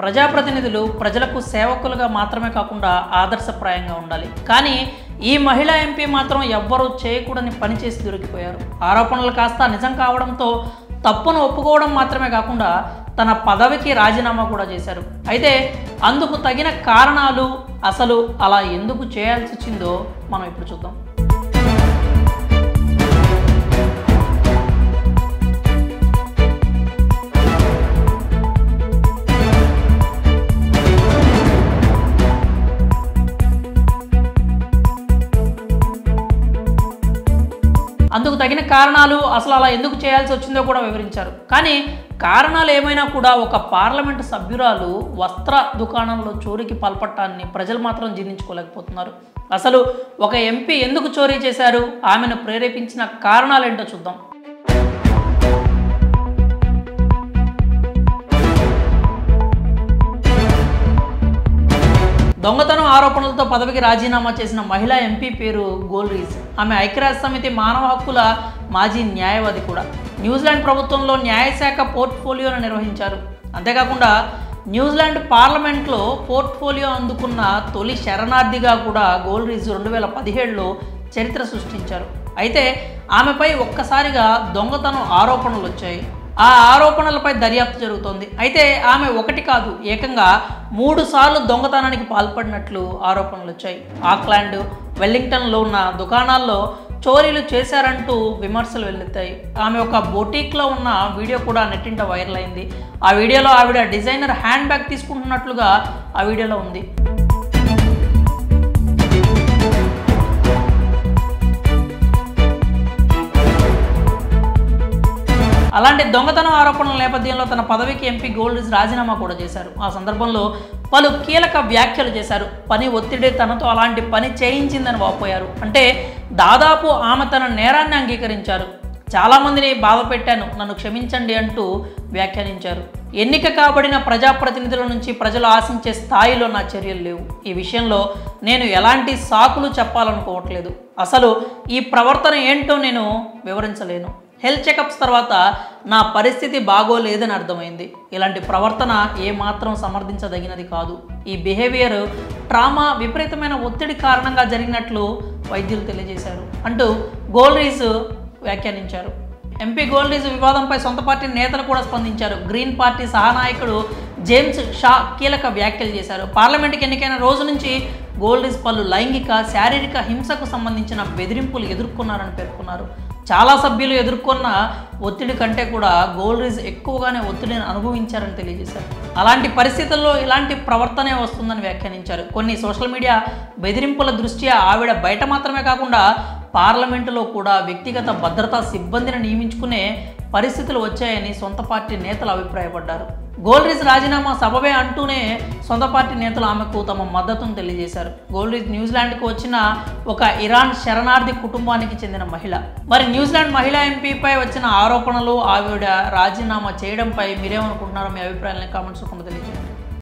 ప్రజాప్రతినిధులు ప్రజలకు సేవకులుగా మాత్రమే కాకుండా ఆదర్శప్రాయంగా ఉండాలి కానీ ఈ మహిళా ఎంపీ మాత్రం ఎవ్వరూ చేయకూడని పని చేసి దొరికిపోయారు ఆరోపణలు కాస్త నిజం కావడంతో తప్పును ఒప్పుకోవడం మాత్రమే కాకుండా తన పదవికి రాజీనామా కూడా చేశారు అయితే అందుకు తగిన కారణాలు అసలు అలా ఎందుకు చేయాల్సి వచ్చిందో మనం ఇప్పుడు చూద్దాం అందుకు తగిన కారణాలు అసలు అలా ఎందుకు చేయాల్సి వచ్చిందో కూడా వివరించారు కానీ కారణాలు ఏమైనా కూడా ఒక పార్లమెంటు సభ్యురాలు వస్త్ర దుకాణంలో చోరీకి పాల్పడటాన్ని ప్రజలు మాత్రం జీర్ణించుకోలేకపోతున్నారు అసలు ఒక ఎంపీ ఎందుకు చోరీ చేశారు ఆమెను ప్రేరేపించిన కారణాలేంటో చూద్దాం దొంగతనం ఆరోపణలతో పదవికి రాజీనామా చేసిన మహిళా ఎంపీ పేరు గోల్రీజ్ ఆమె ఐక్యరాజ్య సమితి మానవ హక్కుల మాజీ న్యాయవాది కూడా న్యూజిలాండ్ ప్రభుత్వంలో న్యాయశాఖ పోర్ట్ఫోలియోను నిర్వహించారు అంతేకాకుండా న్యూజిలాండ్ పార్లమెంట్లో పోర్ట్ఫోలియో అందుకున్న తొలి శరణార్థిగా కూడా గోల్రీజ్ రెండు వేల పదిహేడులో చరిత్ర సృష్టించారు అయితే ఆమెపై ఒక్కసారిగా దొంగతనం ఆరోపణలు వచ్చాయి ఆ ఆరోపణలపై దర్యాప్తు జరుగుతోంది అయితే ఆమె ఒకటి కాదు ఏకంగా మూడు సార్లు దొంగతనానికి పాల్పడినట్లు ఆరోపణలు వచ్చాయి ఆక్లాండ్ వెల్లింగ్టన్లో ఉన్న దుకాణాల్లో చోరీలు చేశారంటూ విమర్శలు వెల్లుతాయి ఆమె ఒక బొటీక్లో ఉన్న వీడియో కూడా నెట్టింట వైరల్ అయింది ఆ వీడియోలో ఆవిడ డిజైనర్ హ్యాండ్ బ్యాగ్ తీసుకుంటున్నట్లుగా ఆ వీడియోలో ఉంది అలాంటి దొంగతనం ఆరోపణల నేపథ్యంలో తన పదవికి ఎంపీ గోల్డ్స్ రాజీనామా కూడా చేశారు ఆ సందర్భంలో పలు కీలక వ్యాఖ్యలు చేశారు పని ఒత్తిడి తనతో అలాంటి పని చేయించిందని వాపోయారు అంటే దాదాపు ఆమె తన నేరాన్ని అంగీకరించారు చాలామందిని బాధ పెట్టాను నన్ను క్షమించండి అంటూ వ్యాఖ్యానించారు ఎన్నిక కాబడిన ప్రజాప్రతినిధుల నుంచి ప్రజలు ఆశించే స్థాయిలో నా చర్యలు లేవు ఈ విషయంలో నేను ఎలాంటి సాకులు చెప్పాలనుకోవట్లేదు అసలు ఈ ప్రవర్తన ఏంటో నేను వివరించలేను హెల్త్ చెకప్స్ తర్వాత నా పరిస్థితి బాగోలేదని అర్థమైంది ఇలాంటి ప్రవర్తన ఏమాత్రం సమర్థించదగినది కాదు ఈ బిహేవియర్ ట్రామా విపరీతమైన ఒత్తిడి కారణంగా జరిగినట్లు వైద్యులు తెలియజేశారు అంటూ గోల్రీస్ వ్యాఖ్యానించారు ఎంపీ గోల్రీస్ వివాదంపై సొంత పార్టీ నేతలు కూడా స్పందించారు గ్రీన్ పార్టీ సహానాయకుడు జేమ్స్ షా కీలక వ్యాఖ్యలు చేశారు పార్లమెంట్కి ఎన్నికైన రోజు నుంచి గోల్రీస్ పలు లైంగిక శారీరక హింసకు సంబంధించిన బెదిరింపులు ఎదుర్కొన్నారని పేర్కొన్నారు చాలా సభ్యులు ఎదుర్కొన్న ఒత్తిడి కంటే కూడా గోల్రీజ్ ఎక్కువగానే ఒత్తిడిని అనుభవించారని తెలియజేశారు అలాంటి పరిస్థితుల్లో ఇలాంటి ప్రవర్తనే వస్తుందని వ్యాఖ్యానించారు కొన్ని సోషల్ మీడియా బెదిరింపుల దృష్ట్యా ఆవిడ బయట మాత్రమే కాకుండా పార్లమెంటులో కూడా వ్యక్తిగత భద్రతా సిబ్బందిని నియమించుకునే పరిస్థితులు వచ్చాయని సొంత పార్టీ నేతలు అభిప్రాయపడ్డారు గోల్రీజ్ రాజీనామా సబబే అంటూనే సొంత పార్టీ నేతలు ఆమెకు తమ మద్దతును తెలియజేశారు గోల్రీజ్ న్యూజిలాండ్కు వచ్చిన ఒక ఇరాన్ శరణార్థి కుటుంబానికి చెందిన మహిళ మరి న్యూజిలాండ్ మహిళా ఎంపీపై వచ్చిన ఆరోపణలు ఆవిడ రాజీనామా చేయడంపై మీరేమనుకుంటున్నారో మీ అభిప్రాయాలను కామెంట్స్ రూపంలో తెలియజేయండి